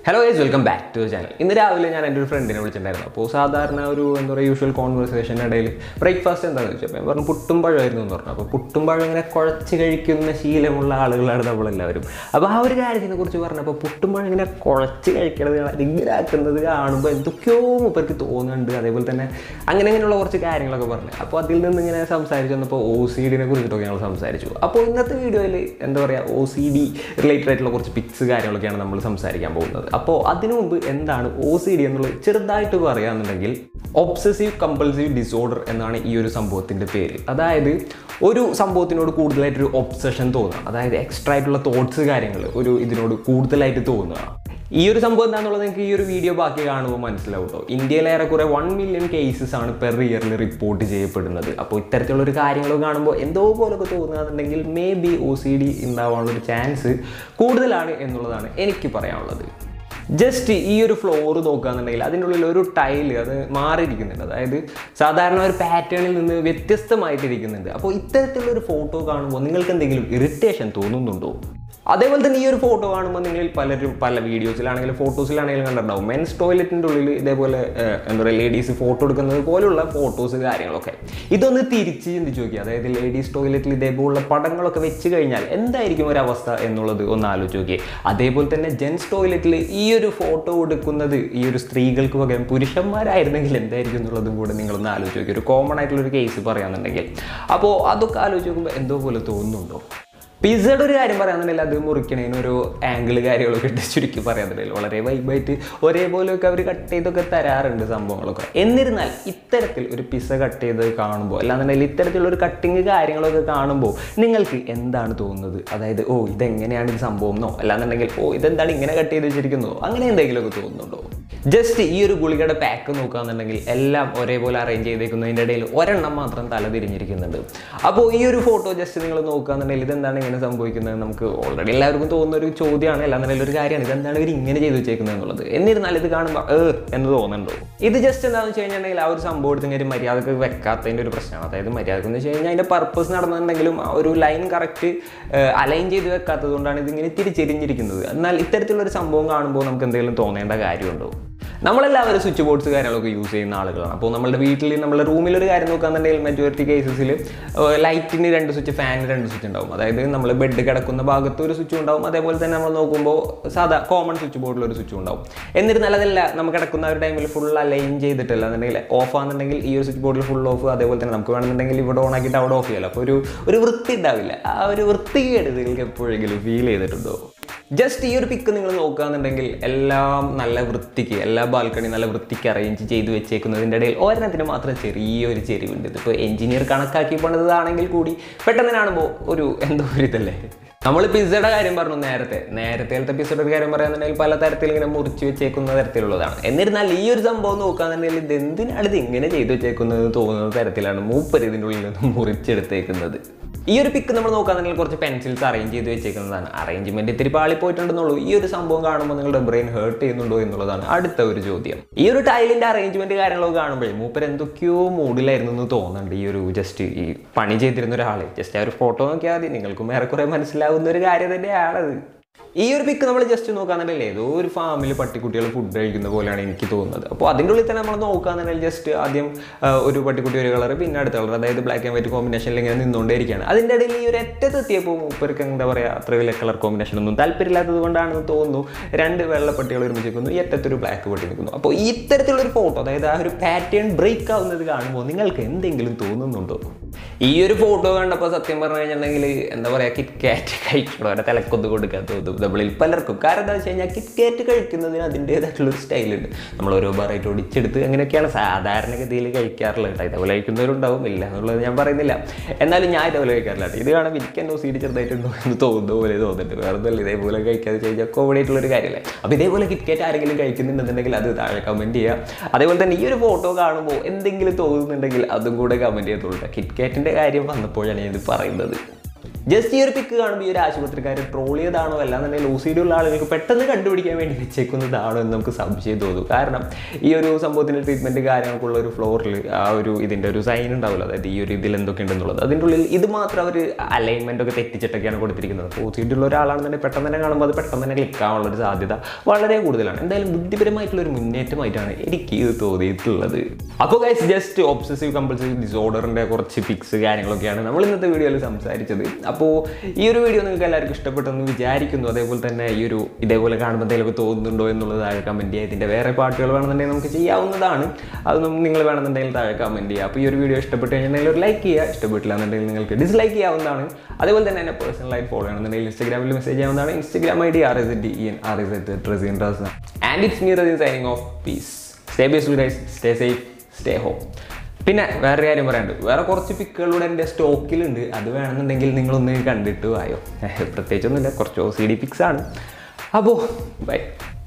hello guys welcome back to channel ഇന്ന് രാവിലെ ഞാൻ എൻ്റെ ഒരു ഫ്രണ്ടിനെ വിളിച്ചിട്ടുണ്ടായിരുന്നു അപ്പോൾ സാധാരണ ഒരു എന്താ പറയുക യൂഷ്വൽ കോൺവെർസേഷൻ്റെ ഇടയിൽ ബ്രേക്ക്ഫാസ്റ്റ് എന്താണെന്ന് ചോദിച്ചപ്പോൾ ഞാൻ പറഞ്ഞു പുട്ടും പഴമായിരുന്നു എന്ന് പറഞ്ഞു അപ്പോൾ പുട്ടും പഴം ഇങ്ങനെ കുഴച്ച് കഴിക്കുന്ന ശീലമുള്ള ആളുകളാണ് നമ്മളെല്ലാവരും അപ്പോൾ ആ ഒരു കാര്യത്തിനെ കുറിച്ച് പറഞ്ഞപ്പോൾ പുട്ടും പഴം ഇങ്ങനെ കുഴച്ച് കഴിക്കണത് ഇങ്ങനെ ആക്കുന്നത് കാണുമ്പോൾ എന്തൊക്കെയോ മൂപ്പർക്ക് തോന്നുന്നുണ്ട് അതേപോലെ തന്നെ അങ്ങനെ അങ്ങനെയുള്ള കുറച്ച് കാര്യങ്ങളൊക്കെ പറഞ്ഞു അപ്പോൾ അതിൽ നിന്ന് ഇങ്ങനെ സംസാരിച്ച് വന്നപ്പോൾ ഒ സി ഡിനെ കുറിച്ചിട്ടൊക്കെ ഞങ്ങൾ സംസാരിച്ചു അപ്പോൾ ഇന്നത്തെ വീഡിയോയിൽ എന്താ പറയുക ഒ സി ഡി റിലേറ്റഡ് ആയിട്ടുള്ള കുറച്ച് പിക്സ് കാര്യങ്ങളൊക്കെയാണ് നമ്മൾ സംസാരിക്കാൻ പോകുന്നത് അപ്പോൾ അതിനു മുമ്പ് എന്താണ് ഒ സി ഡി എന്നുള്ളത് ചെറുതായിട്ട് പറയുകയാണെന്നുണ്ടെങ്കിൽ ഒബ്സസീവ് കമ്പൾസീവ് ഡിസോർഡർ എന്നാണ് ഈ ഒരു സംഭവത്തിൻ്റെ പേര് അതായത് ഒരു സംഭവത്തിനോട് കൂടുതലായിട്ടൊരു ഒബ്സഷൻ തോന്നുക അതായത് എക്സ്ട്രാ ആയിട്ടുള്ള തോട്ട്സ് കാര്യങ്ങൾ ഒരു ഇതിനോട് കൂടുതലായിട്ട് തോന്നുക ഈ ഒരു സംഭവം എന്താണെന്നുള്ളത് നിങ്ങൾക്ക് ഈ ഒരു വീഡിയോ ബാക്കി കാണുമ്പോൾ മനസ്സിലാവും കേട്ടോ ഇന്ത്യയിൽ ഏറെക്കുറെ വൺ മില്യൺ കേസസ് ആണ് പെർ ഇയറിൽ റിപ്പോർട്ട് ചെയ്യപ്പെടുന്നത് അപ്പോൾ ഇത്തരത്തിലുള്ള ഒരു കാര്യങ്ങൾ കാണുമ്പോൾ എന്തോ പോലൊക്കെ തോന്നുകയാണെന്നുണ്ടെങ്കിൽ may be O C D ഉണ്ടാവാനുള്ള ഒരു ചാൻസ് കൂടുതലാണ് എന്നുള്ളതാണ് എനിക്ക് പറയാനുള്ളത് ജസ്റ്റ് ഈ ഒരു ഫ്ലോർ നോക്കുകയാണെന്നുണ്ടെങ്കിൽ അതിൻ്റെ ഉള്ളിൽ ഒരു ടൈല് അത് മാറിയിരിക്കുന്നുണ്ട് അതായത് സാധാരണ ഒരു പാറ്റേണിൽ നിന്ന് വ്യത്യസ്തമായിട്ടിരിക്കുന്നുണ്ട് അപ്പോൾ ഇത്തരത്തിലുള്ള ഒരു ഫോട്ടോ കാണുമ്പോൾ നിങ്ങൾക്ക് എന്തെങ്കിലും ഇറിറ്റേഷൻ തോന്നുന്നുണ്ടോ അതേപോലെ തന്നെ ഈ ഒരു ഫോട്ടോ കാണുമ്പോൾ നിങ്ങളിൽ പലരും പല വീഡിയോസിലാണെങ്കിലും ഫോട്ടോസിലാണെങ്കിലും കണ്ടിട്ടുണ്ടാവും മെൻസ് ടോയ്ലറ്റിൻ്റെ ഉള്ളിൽ ഇതേപോലെ ഏഹ്, എന്താ പറയുക ലേഡീസ് ഫോട്ടോ എടുക്കുന്നത് പോലുള്ള ഫോട്ടോസ് കാര്യങ്ങളൊക്കെ ഇതൊന്ന് തിരിച്ച് ചിന്തിച്ച് നോക്കി അതായത് ലേഡീസ് ടോയ്ലറ്റിൽ ഇതേപോലുള്ള പടങ്ങളൊക്കെ വെച്ച് കഴിഞ്ഞാൽ എന്തായിരിക്കും ഒരു അവസ്ഥ എന്നുള്ളത് ഒന്ന് ആലോചിച്ച് നോക്കി അതേപോലെ തന്നെ ജെൻസ് ടോയ്ലറ്റിൽ ഈ ഒരു ഫോട്ടോ എടുക്കുന്നത് ഈ ഒരു സ്ത്രീകൾക്ക് പകരം പുരുഷന്മാരായിരുന്നെങ്കിൽ എന്തായിരിക്കും എന്നുള്ളതും കൂടെ നിങ്ങളൊന്ന് ആലോചിച്ച് നോക്കി ഒരു കോമൺ ആയിട്ടുള്ള ഒരു കേസ് പറയാന്നുണ്ടെങ്കിൽ അപ്പോൾ അതൊക്കെ ആലോചിച്ച് നോക്കുമ്പോൾ എന്തോ പോലെ തോന്നുന്നുണ്ടോ പിസയുടെ ഒരു കാര്യം പറയാന്നുണ്ടെങ്കിൽ അത് മുറിക്കണേന് ഒരു ആംഗിൾ കാര്യങ്ങളൊക്കെ ഇട്ട് ചുരുക്കി പറയാന്നുണ്ടെങ്കിൽ വളരെ വൈബായിട്ട് ഒരേപോലെയൊക്കെ അവർ കട്ട് ചെയ്തൊക്കെ തരാറുണ്ട് സംഭവങ്ങളൊക്കെ എന്നിരുന്നാൽ ഇത്തരത്തിൽ ഒരു പിസ കട്ട് ചെയ്ത് കാണുമ്പോൾ അല്ലാന്നുണ്ടെങ്കിൽ ഇത്തരത്തിലുള്ള ഒരു കട്ടിങ് കാര്യങ്ങളൊക്കെ കാണുമ്പോൾ നിങ്ങൾക്ക് എന്താണ് തോന്നുന്നത് അതായത് ഓ ഇതെങ്ങനെയാണ് ഇത് സംഭവം എന്നോ അല്ലാന്നുണ്ടെങ്കിൽ ഓ ഇതെന്താണ് ഇങ്ങനെ കട്ട് ചെയ്ത് വെച്ചിരിക്കുന്നതോ അങ്ങനെ എന്തെങ്കിലുമൊക്കെ തോന്നുന്നുണ്ടോ ജസ്റ്റ് ഈ ഒരു ഗുളികയുടെ പാക്ക് നോക്കുകയാണെന്നുണ്ടെങ്കിൽ എല്ലാം ഒരേപോലെ അറേഞ്ച് ചെയ്തേക്കുന്നതിൻ്റെ ഇടയിൽ ഒരെണ്ണം മാത്രം തല തിരിഞ്ഞിരിക്കുന്നുണ്ട് അപ്പോൾ ഈ ഒരു ഫോട്ടോ ജസ്റ്റ് നിങ്ങൾ നോക്കുകയാണെന്നുണ്ടെങ്കിൽ ഇതെന്താണ് ഇങ്ങനെ സംഭവിക്കുന്നത് നമുക്ക് ഓൾറെഡി എല്ലാവർക്കും തോന്നുന്ന ഒരു ചോദ്യമാണ് അല്ലാന്നുണ്ടെങ്കിൽ ഒരു കാര്യമാണ് ഇതെന്താണ് ഇവർ ഇങ്ങനെ ചെയ്ത് വെച്ചേക്കുന്നത് എന്നുള്ളത് എന്നിരുന്നാൽ ഇത് കാണുമ്പോൾ ഏ എന്ന് തോന്നുന്നുണ്ടോ ഇത് ജസ്റ്റ് എന്താണെന്ന് വെച്ച് കഴിഞ്ഞിട്ടുണ്ടെങ്കിൽ ആ ഒരു സംഭവം എടുത്ത് ഒരു മര്യാദക്ക് വെക്കാത്തതിൻ്റെ ഒരു പ്രശ്നമാണ് അതായത് മര്യാദക്ക് എന്ന് വെച്ച് കഴിഞ്ഞാൽ അതിൻ്റെ പർപ്പസ് നടന്നിട്ടുണ്ടെങ്കിലും ആ ഒരു ലൈൻ കറക്റ്റ് അലൈൻ ചെയ്ത് വെക്കാത്തത് കൊണ്ടാണ് ഇതിങ്ങനെ തിരിച്ചെരിഞ്ഞിരിക്കുന്നത് എന്നാൽ ഇത്തരത്തിലുള്ള ഒരു സംഭവം കാണുമ്പോൾ നമുക്ക് എന്തെങ്കിലും തോന്നേണ്ട കാര്യമുണ്ടോ നമ്മളെല്ലാവരും സ്വിച്ച് ബോർഡ്സ് കാര്യങ്ങളൊക്കെ യൂസ് ചെയ്യുന്ന ആളുകളാണ് അപ്പോൾ നമ്മുടെ വീട്ടിൽ നമ്മുടെ റൂമിൽ ഒരു കാര്യം നോക്കുകയാണെന്നുണ്ടെങ്കിൽ മെജോറിറ്റി കേസസിൽ ലൈറ്റിന് രണ്ട് സ്വിച്ച് ഫാനിന് രണ്ട് സ്വിച്ച് ഉണ്ടാവും അതായത് നമ്മൾ ബെഡ് കിടക്കുന്ന ഭാഗത്ത് ഒരു സ്വിച്ച് ഉണ്ടാവും അതേപോലെ തന്നെ നമ്മൾ നോക്കുമ്പോൾ സാധാ കോമൺ സ്വിച്ച് ബോർഡിൽ ഒരു സ്വിച്ച് ഉണ്ടാവും എന്നിരുന്നാൽ അതല്ല നമുക്ക് കിടക്കുന്ന ഒരു ടൈമിൽ ഫുൾ അലൈൻ ചെയ്തിട്ടില്ല എന്നുണ്ടെങ്കിൽ ഓഫ് ആണെന്നുണ്ടെങ്കിൽ ഈ ഒരു സ്വിച്ച് ബോർഡിൽ ഫുൾ ഓഫ് അതേപോലെ തന്നെ നമുക്ക് വേണമെന്നുണ്ടെങ്കിൽ ഇവിടെ ഓൺ ആക്കിയിട്ട് അവിടെ ഓഫ് ചെയ്യാലോ അപ്പോൾ ഒരു ഒരു വൃത്തി ഉണ്ടാവില്ല ആ ഒരു വൃത്തികേട് നിങ്ങൾക്ക് എപ്പോഴെങ്കിലും ഫീൽ ചെയ്തിട്ടുണ്ടോ ജസ്റ്റ് ഈ ഒരു പിക്ക് നിങ്ങൾ നോക്കുകയാണെന്നുണ്ടെങ്കിൽ എല്ലാം നല്ല വൃത്തിക്ക് എല്ലാ ബാൽക്കണി നല്ല വൃത്തിക്ക് അറേഞ്ച് ചെയ്ത് വെച്ചേക്കുന്നതിൻ്റെ ഇടയിൽ ഒരെണ്ണത്തിന് മാത്രം ചെറിയൊരു ചെരിവുണ്ട് ഇതിപ്പോൾ എഞ്ചിനീയർ കണക്കാക്കി പണിതാണെങ്കിൽ കൂടി പെട്ടെന്ന് കാണുമ്പോൾ ഒരു എന്തോ ഒരു ഇതല്ലേ നമ്മൾ പിസയുടെ കാര്യം പറഞ്ഞു നേരത്തെ നേരത്തെ പിസയുടെ ഒരു കാര്യം പറയാന്നുണ്ടെങ്കിൽ പല തരത്തിൽ ഇങ്ങനെ മുറിച്ച് വെച്ചേക്കുന്ന തരത്തിലുള്ളതാണ് എന്നിരുന്നാൽ ഈ ഒരു സംഭവം നോക്കുകയാണെന്നുണ്ടെങ്കിൽ ഇത് എന്തിനാണ് ഇത് ഇങ്ങനെ ചെയ്തു വെച്ചേക്കുന്നത് തോന്നുന്ന തരത്തിലാണ് മൂപ്പര് ഇതിൻ്റെ ഉള്ളിൽ നിന്ന് മുറിച്ചെടുത്തേക്കുന്നത് ഈ ഒരു പിക്ക് നമ്മൾ നോക്കുകയാണെങ്കിൽ കുറച്ച് പെൻസിൽസ് അറേഞ്ച് ചെയ്ത് വെച്ചേക്കുന്നതാണ് അറേഞ്ച്മെന്റ് ഇത്തിരി പാളി പോയിട്ടുണ്ടെന്നുള്ളൂ ഈ ഒരു സംഭവം കാണുമ്പോൾ നിങ്ങളുടെ ബ്രെയിൻ ഹേർട്ട് ചെയ്യുന്നുണ്ടോ എന്നുള്ളതാണ് അടുത്ത ഒരു ചോദ്യം ഈ ഒരു ടൈലിന്റെ അറേഞ്ച്മെന്റ് കാര്യങ്ങളൊക്കെ കാണുമ്പോഴേ മൂപ്പർ എന്തൊക്കെയോ മൂഡിലായിരുന്നു എന്ന് തോന്നുന്നുണ്ട് ഈ ഒരു ജസ്റ്റ് ഈ പണി ചെയ്തിരുന്ന ഒരാളെ ജസ്റ്റ് ആ ഒരു ഫോട്ടോ നോക്കിയാൽ മതി നിങ്ങൾക്കും ഏറെക്കുറെ മനസ്സിലാവുന്ന ഒരു കാര്യം തന്നെയാണത് ഈ ഒരു പിക്ക് നമ്മൾ ജസ്റ്റ് നോക്കുകയാണെന്നുണ്ടെങ്കിൽ ഏതോ ഒരു ഫാമിൽ പട്ടിക്കുട്ടികൾ ഫുഡ് കഴിക്കുന്ന പോലെയാണ് എനിക്ക് തോന്നുന്നത് അപ്പോൾ അതിൻ്റെ ഉള്ളിൽ തന്നെ നമ്മൾ നോക്കുകയാണെന്നുണ്ടെങ്കിൽ ജസ്റ്റ് ആദ്യം ആ, ഒരു പട്ടിക്കുട്ടി ഒരു കളർ പിന്നെ അടുത്ത കളർ അതായത് ബ്ലാക്ക് ആൻഡ് വൈറ്റ് കോമ്പിനേഷനിൽ ഇങ്ങനെ നിന്നുകൊണ്ടേയിരിക്കുകയാണ് അതിൻ്റെ ഇടയിൽ ഈ ഒരു അറ്റത്തെത്തിയപ്പോൾ മൂപ്പർക്ക് എന്താ പറയുക അത്ര വലിയ കളർ കോമ്പിനേഷൻ ഒന്നും താല്പര്യമില്ലാത്തത് കൊണ്ടാണെന്ന് തോന്നുന്നു രണ്ട് വെള്ള പട്ടികൾ ഒരുമിച്ച് നിൽക്കുന്നു ഈ അറ്റത്തൊരു ബ്ലാക്ക് പട്ടി നിൽക്കുന്നു അപ്പോൾ ഈ ഇത്തരത്തിലുള്ള ഒരു ഫോട്ടോ അതായത് ആ ഒരു പാറ്റേൺ ബ്രേക്ക് ആവുന്നത് കാണുമ്പോൾ നിങ്ങൾക്ക് എന്തെങ്കിലും തോന്നുന്നുണ്ടോ ഈ ഒരു ഫോട്ടോ കണ്ടപ്പോൾ സത്യം പറഞ്ഞു കഴിഞ്ഞിട്ടുണ്ടെങ്കിൽ എന്താ പറയുക കിറ്റ് കാറ്റ് കഴിക്കണം അവരെ തലക്കൊന്ന് കൊടുക്കാൻ തോന്നും നമ്മളിൽ പലർക്കും കാരണം എന്താ വെച്ച് കഴിഞ്ഞാൽ കിറ്റ് കാറ്റ് കഴിക്കുന്നതിന് അതിൻ്റേതായിട്ടുള്ളൊരു സ്റ്റൈലുണ്ട് നമ്മൾ ഓരോ ബാറായിട്ട് ഒടിച്ചെടുത്ത് അങ്ങനെയൊക്കെയാണ് സാധാരണഗതിയിൽ കഴിക്കാറുള്ളത് കേട്ടോ ഇതേപോലെ കഴിക്കുന്നവരുണ്ടാവും ഇല്ല എന്നുള്ളത് ഞാൻ പറയുന്നില്ല എന്നാലും ഞാൻ ഇതേപോലെ കഴിക്കാറില്ല കേട്ടോ ഇത് കാണാൻ എനിക്ക് എന്തോ സീഡ് ചെറുതായിട്ടുണ്ടോ എന്ന് തോന്നുന്ന പോലെ തോന്നുന്നുണ്ട് വേറെ ഒന്നുമില്ല ഇതേപോലെ കഴിക്കാതെ കഴിഞ്ഞാൽ കോമഡി ആയിട്ടുള്ളൊരു കാര്യമല്ലേ അപ്പോൾ ഇതേപോലെ കിറ്റ് കാറ്റ് ആരെങ്കിലും കഴിക്കുന്നുണ്ടെന്നുണ്ടെങ്കിൽ അത് താഴെ കമൻറ്റ് ചെയ്യുക അതേപോലെ തന്നെ ഈ ഒരു ഫോട്ടോ കാണുമ്പോൾ എന്തെങ്കിലും തോന്നുന്നുണ്ടെങ്കിൽ അതും കൂടെ കമൻറ്റ് ചെയ്തോളൂ കിറ്റ് കാറ്റിൻ്റെ കാര്യം വന്നപ്പോഴാണ് ഞാൻ ഇത് പറയുന്നത് ജസ്റ്റ് ഈ ഒരു പിക്ക് കാണുമ്പോൾ ഈ ഒരു ആശുപത്രിക്കാരെ ട്രോൾ ചെയ്താണോ അല്ലാന്നുണ്ടെങ്കിൽ ഒ സി ഡി ഉള്ള ആളുകൾക്ക് പെട്ടെന്ന് കണ്ടുപിടിക്കാൻ വേണ്ടി വെച്ചേക്കുന്നതാണോ എന്ന് നമുക്ക് സംശയം തോന്നും കാരണം ഈ ഒരു സംഭവത്തിൻ്റെ ട്രീറ്റ്മെൻറ്റ് കാര്യങ്ങൾക്കുള്ള ഒരു ഫ്ലോറിൽ ആ ഒരു ഇതിൻ്റെ ഒരു സൈൻ ഉണ്ടാവില്ല അതായത് ഈ ഒരു ഇതിൽ എന്തൊക്കെ ഉണ്ടെന്നുള്ളത് അതിൻ്റെ ഉള്ളിൽ ഇത് മാത്രം അവർ അലൈൻമെൻ്റ് ഒക്കെ തെറ്റിച്ചിട്ടൊക്കെയാണ് കൊടുത്തിരിക്കുന്നത് അപ്പോൾ ഒ സി ഡി ഉള്ള ഒരാളാണെന്നുണ്ടെങ്കിൽ പെട്ടെന്ന് തന്നെ കാണുമ്പോൾ അത് പെട്ടെന്ന് തന്നെ ക്ലിക്ക് ആവാനുള്ള ഒരു സാധ്യത വളരെ കൂടുതലാണ് എന്തായാലും ബുദ്ധിപരമായിട്ടുള്ള ഒരു മുന്നേറ്റമായിട്ടാണ് എനിക്ക് ഇത് തോന്നിയിട്ടുള്ളത് അപ്പോൾ ഗൈസ് ജസ്റ്റ് ഒബ്സസീവ് കമ്പൾസീവ് ഡിസോർഡറിൻ്റെ കുറച്ച് പിക്സ് കാര്യങ്ങളൊക്കെയാണ് നമ്മൾ ഇന്നത്തെ വീഡിയോയിൽ സംസാരിച്ചത് അപ്പോൾ ഈ ഒരു വീഡിയോ നിങ്ങൾക്ക് എല്ലാവർക്കും ഇഷ്ടപ്പെട്ടെന്ന് വിചാരിക്കുന്നു അതേപോലെ തന്നെ ഈ ഒരു ഇതേപോലെ കാണുമ്പോൾ എന്തെങ്കിലുമൊക്കെ തോന്നുന്നുണ്ടോ എന്നുള്ളത് താഴെ കമൻറ്റ് ചെയ്യുക ഇതിൻ്റെ വേറെ പാട്ടുകൾ വേണമെന്നുണ്ടെങ്കിൽ നമുക്ക് ചെയ്യാവുന്നതാണ് അതൊന്നും നിങ്ങൾ വേണമെന്നുണ്ടെങ്കിൽ താഴെ കമൻറ്റ് ചെയ്യുക അപ്പോൾ ഈ ഒരു വീഡിയോ ഇഷ്ടപ്പെട്ട് കഴിഞ്ഞാൽ ഒരു ലൈക്ക് ചെയ്യുക ഇഷ്ടപ്പെട്ടില്ല എന്നുണ്ടെങ്കിൽ നിങ്ങൾക്ക് ഡിസ്ലൈക്ക് ചെയ്യാവുന്നതാണ് അതേപോലെ തന്നെ എന്നെ പേഴ്സണലായിട്ട് ഫോളോ ചെയ്യണമെന്നുണ്ടെങ്കിൽ ഇൻസ്റ്റാഗ്രാമിൽ മെസ്സേജ് ചെയ്യാവുന്നതാണ് Instagram I D R S D E N R S എറ്റ് ട്രസിൻ റസ് and it's me Rasin signing off peace stay base guys stay safe stay home പിന്നെ വേറെ കാര്യം പറയാനുണ്ട് വേറെ കുറച്ച് പിക്കുകളൂടെ എൻ്റെ സ്റ്റോക്കിലുണ്ട് അത് വേണമെന്നുണ്ടെങ്കിൽ നിങ്ങളൊന്ന് കണ്ടിട്ട് വായോ പ്രത്യേകിച്ചൊന്നുമില്ല കുറച്ച് ഒ സി ഡി പിക്സ് ആണ് അപ്പോൾ ബൈ